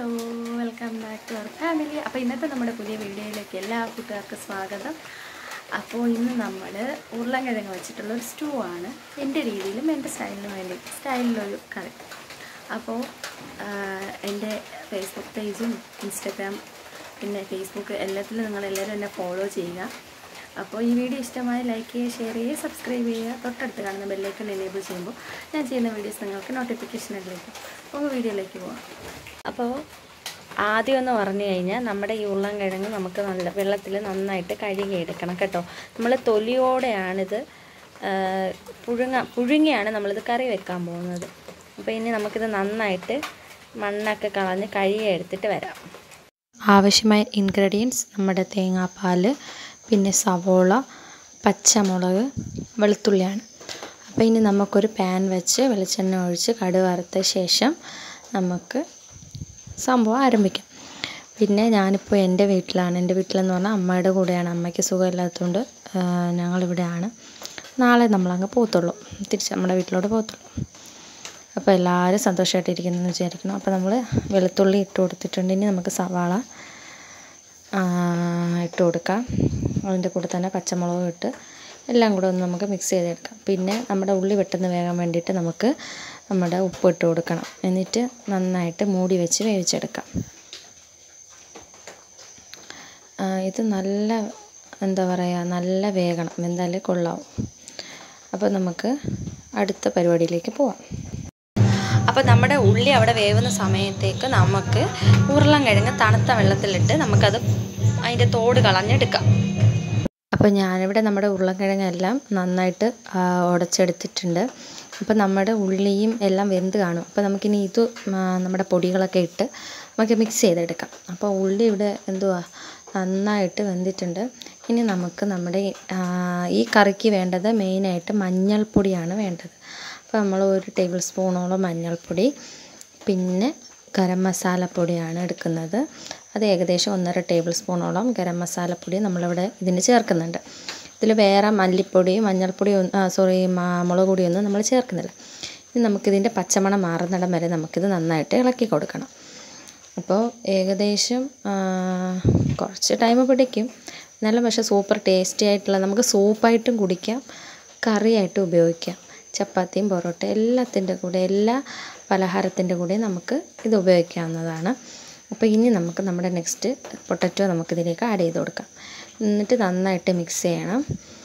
welcome back to our family അപ്പോൾ ഇന്നത്തെ നമ്മുടെ പുതിയ വീഡിയോയിലേക്ക് എല്ലാ കൂട്ടുകാർക്കും സ്വാഗതം അപ്പോൾ ഇന്ന് നമ്മൾ ഉരുളൻകിഴങ്ങ് വെച്ചിട്ടുള്ള ഒരു സ്റ്റൂ ആണ് എൻ്റെ രീതിയിലും എൻ്റെ സ്റ്റൈലിനും വേണ്ടി സ്റ്റൈലിലൊരു കറി അപ്പോൾ എൻ്റെ ഫേസ്ബുക്ക് പേജും ഇൻസ്റ്റഗ്രാം പിന്നെ ഫേസ്ബുക്ക് എല്ലാത്തിലും നിങ്ങളെല്ലാവരും എന്നെ ഫോളോ ചെയ്യുക അപ്പോൾ ഈ വീഡിയോ ഇഷ്ടമായി ലൈക്ക് ചെയ്യുക ഷെയർ ചെയ്യുക സബ്സ്ക്രൈബ് ചെയ്യുക തൊട്ടടുത്ത് കാണുന്ന ബെല്ലൈക്കൺ എനേബിൾ ചെയ്യുമ്പോൾ ഞാൻ ചെയ്യുന്ന വീഡിയോസ് നിങ്ങൾക്ക് നോട്ടിഫിക്കേഷനിലേക്ക് അപ്പോൾ വീഡിയോയിലേക്ക് പോകാം അപ്പോൾ ആദ്യം എന്ന് പറഞ്ഞു കഴിഞ്ഞാൽ നമ്മുടെ ഈ ഉരുളൻകിഴങ്ങ് നമുക്ക് നല്ല വെള്ളത്തിൽ നന്നായിട്ട് കഴുകിയെടുക്കണം കേട്ടോ നമ്മൾ തൊലിയോടെയാണിത് ആ, പുഴുങ്ങ പുഴുങ്ങിയാണ് നമ്മളിത് കറി വെക്കാൻ പോകുന്നത് അപ്പോൾ ഇനി നമുക്കിത് നന്നായിട്ട് മണ്ണൊക്കെ കളഞ്ഞ് കഴുകി എടുത്തിട്ട് വരാം ആവശ്യമായ ഇൻഗ്രീഡിയൻസ് നമ്മുടെ തേങ്ങാപ്പാൽ പിന്നെ സവോള പച്ചമുളക് വെളുത്തുള്ളിയാണ് അപ്പോൾ ഇനി നമുക്കൊരു പാൻ വെച്ച് വെളിച്ചെണ്ണ ഒഴിച്ച് കടുക് വറുത്ത ശേഷം നമുക്ക് സംഭവം ആരംഭിക്കാം പിന്നെ ഞാനിപ്പോൾ എൻ്റെ വീട്ടിലാണ് എൻ്റെ വീട്ടിലെന്ന് പറഞ്ഞാൽ അമ്മയുടെ കൂടെയാണ് അമ്മയ്ക്ക് സുഖമില്ലാത്തതുകൊണ്ട് ആ, ഞങ്ങളിവിടെയാണ് നാളെ നമ്മളങ്ങ് പോകത്തുള്ളൂ തിരിച്ച് നമ്മുടെ വീട്ടിലോട്ട് പോകത്തുള്ളൂ അപ്പോൾ എല്ലാവരും സന്തോഷമായിട്ടിരിക്കുന്നു വിചാരിക്കുന്നു അപ്പോൾ നമ്മൾ വെളുത്തുള്ളി ഇട്ട് കൊടുത്തിട്ടുണ്ട് ഇനി നമുക്ക് സവാള ആ, ഇട്ട് കൊടുക്കാം അതിൻ്റെ കൂടെ തന്നെ പച്ചമുളകും ഇട്ട് എല്ലാം കൂടെ ഒന്ന് നമുക്ക് മിക്സ് ചെയ്തെടുക്കാം പിന്നെ നമ്മുടെ ഉള്ളി പെട്ടെന്ന് വേകാൻ വേണ്ടിയിട്ട് നമുക്ക് നമ്മുടെ ഉപ്പ് ഇട്ട് കൊടുക്കണം എന്നിട്ട് നന്നായിട്ട് മൂടി വെച്ച് വേവിച്ചെടുക്കാം ആ, ഇത് നല്ല എന്താ പറയുക നല്ല വേകണം എന്തായാലും കൊള്ളാവും അപ്പോൾ നമുക്ക് അടുത്ത പരിപാടിയിലേക്ക് പോവാം അപ്പോൾ നമ്മുടെ ഉള്ളി അവിടെ വേവുന്ന സമയത്തേക്ക് നമുക്ക് ഉരുളൻകിഴങ്ങ് തണുത്ത വെള്ളത്തിലിട്ട് നമുക്കത് അതിൻ്റെ തോട് കളഞ്ഞെടുക്കാം അപ്പോൾ ഞാനിവിടെ നമ്മുടെ ഉരുളക്കിഴങ്ങെല്ലാം നന്നായിട്ട് ആ, ഉടച്ചെടുത്തിട്ടുണ്ട് അപ്പോൾ നമ്മുടെ ഉള്ളിയും എല്ലാം വെന്ത് കാണും അപ്പോൾ നമുക്കിനി ഇത് ആ, നമ്മുടെ പൊടികളൊക്കെ ഇട്ട് നമുക്ക് മിക്സ് ചെയ്തെടുക്കാം അപ്പോൾ ഉള്ളി ഇവിടെ എന്തുവാ നന്നായിട്ട് വെന്തിട്ടുണ്ട് ഇനി നമുക്ക് നമ്മുടെ ഈ, ആ, ഈ കറിക്ക് വേണ്ടത് മെയിനായിട്ട് മഞ്ഞൾപ്പൊടിയാണ് വേണ്ടത് അപ്പോൾ നമ്മൾ ഒരു ടേബിൾ സ്പൂണോളം മഞ്ഞൾപ്പൊടി പിന്നെ ഗരം മസാലപ്പൊടിയാണ് എടുക്കുന്നത് അത് ഏകദേശം ഒന്നര ടേബിൾ സ്പൂണോളം ഗരം മസാലപ്പൊടി നമ്മളിവിടെ ഇതിന് ചേർക്കുന്നുണ്ട് ഇതിൽ വേറെ മല്ലിപ്പൊടിയും മഞ്ഞൾപ്പൊടിയും സോറി മുളക് പൊടിയൊന്നും നമ്മൾ ചേർക്കുന്നില്ല ഇനി നമുക്കിതിൻ്റെ പച്ചമണം മാറുന്നിടം വരെ നമുക്കിത് നന്നായിട്ട് ഇളക്കി കൊടുക്കണം അപ്പോൾ ഏകദേശം ആ, കുറച്ച് ടൈം പിടിക്കും എന്നാലും പക്ഷേ സൂപ്പർ ടേസ്റ്റി ആയിട്ടുള്ള നമുക്ക് സൂപ്പായിട്ടും കുടിക്കാം കറിയായിട്ടും ഉപയോഗിക്കാം ചപ്പാത്തിയും പൊറോട്ട എല്ലാത്തിൻ്റെ കൂടെ എല്ലാ പലഹാരത്തിൻ്റെ കൂടെ നമുക്ക് ഇത് ഉപയോഗിക്കാവുന്നതാണ് അപ്പോൾ ഇനി നമുക്ക് നമ്മുടെ നെക്സ്റ്റ് പൊട്ടറ്റോ നമുക്കിതിലേക്ക് ആഡ് ചെയ്ത് കൊടുക്കാം എന്നിട്ട് നന്നായിട്ട് മിക്സ് ചെയ്യണം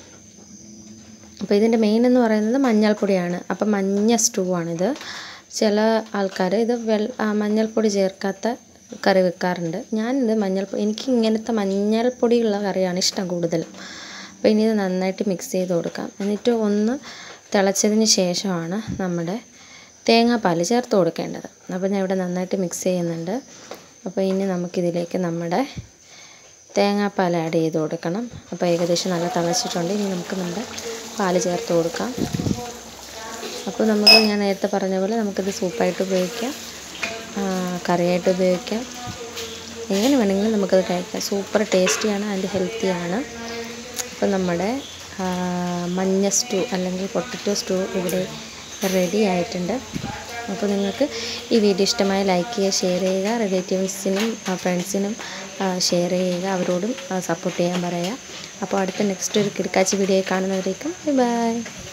അപ്പോൾ ഇതിൻ്റെ മെയിൻ എന്ന് പറയുന്നത് മഞ്ഞൾപ്പൊടിയാണ് അപ്പം മഞ്ഞ സ്റ്റൂ ആണിത് ചില ആൾക്കാർ ഇത് വെൾ ആ, മഞ്ഞൾപ്പൊടി ചേർക്കാത്ത കറി വെക്കാറുണ്ട് ഞാനിത് മഞ്ഞൾപ്പൊടി എനിക്ക് ഇങ്ങനത്തെ മഞ്ഞൾപ്പൊടിയുള്ള കറിയാണ് ഇഷ്ടം കൂടുതലും അപ്പോൾ ഇനി ഇത് നന്നായിട്ട് മിക്സ് ചെയ്ത് കൊടുക്കാം എന്നിട്ട് ഒന്ന് തിളച്ചതിന് ശേഷമാണ് നമ്മുടെ തേങ്ങാപ്പാൽ ചേർത്ത് കൊടുക്കേണ്ടത് അപ്പോൾ ഞാൻ ഇവിടെ നന്നായിട്ട് മിക്സ് ചെയ്യുന്നുണ്ട് അപ്പോൾ ഇനി നമുക്കിതിലേക്ക് നമ്മുടെ തേങ്ങാപ്പാൽ ആഡ് ചെയ്ത് കൊടുക്കണം അപ്പോൾ ഏകദേശം നല്ല തിളച്ചിട്ടുണ്ട് ഇനി നമുക്ക് നമ്മുടെ പാല് ചേർത്ത് കൊടുക്കാം അപ്പോൾ നമുക്ക് ഞാൻ നേരത്തെ പറഞ്ഞ പോലെ നമുക്കിത് സൂപ്പായിട്ട് ഉപയോഗിക്കാം ആ, കറിയായിട്ട് ഉപയോഗിക്കാം എങ്ങനെ വേണമെങ്കിലും നമുക്കത് കഴിക്കാം സൂപ്പർ ടേസ്റ്റിയാണ് ആൻഡ് ഹെൽത്തിയാണ് അപ്പോൾ നമ്മുടെ ആ, മഞ്ഞ സ്റ്റൂ അല്ലെങ്കിൽ പൊട്ടറ്റോ സ്റ്റൂ ഇവിടെ റെഡി ആയിട്ടുണ്ട് അപ്പോൾ നിങ്ങൾക്ക് ഈ വീഡിയോ ഇഷ്ടമായി ലൈക്ക് ചെയ്യുക ഷെയർ ചെയ്യുക റിലേറ്റീവ്സിനും ഫ്രണ്ട്സിനും ഷെയർ ചെയ്യുക അവരോടും സപ്പോർട്ട് ചെയ്യാൻ പറയുക അപ്പോൾ അടുത്ത നെക്സ്റ്റ് ഒരു കിടക്കാച്ചി വീഡിയോ കാണുന്നവരേക്കും ബൈ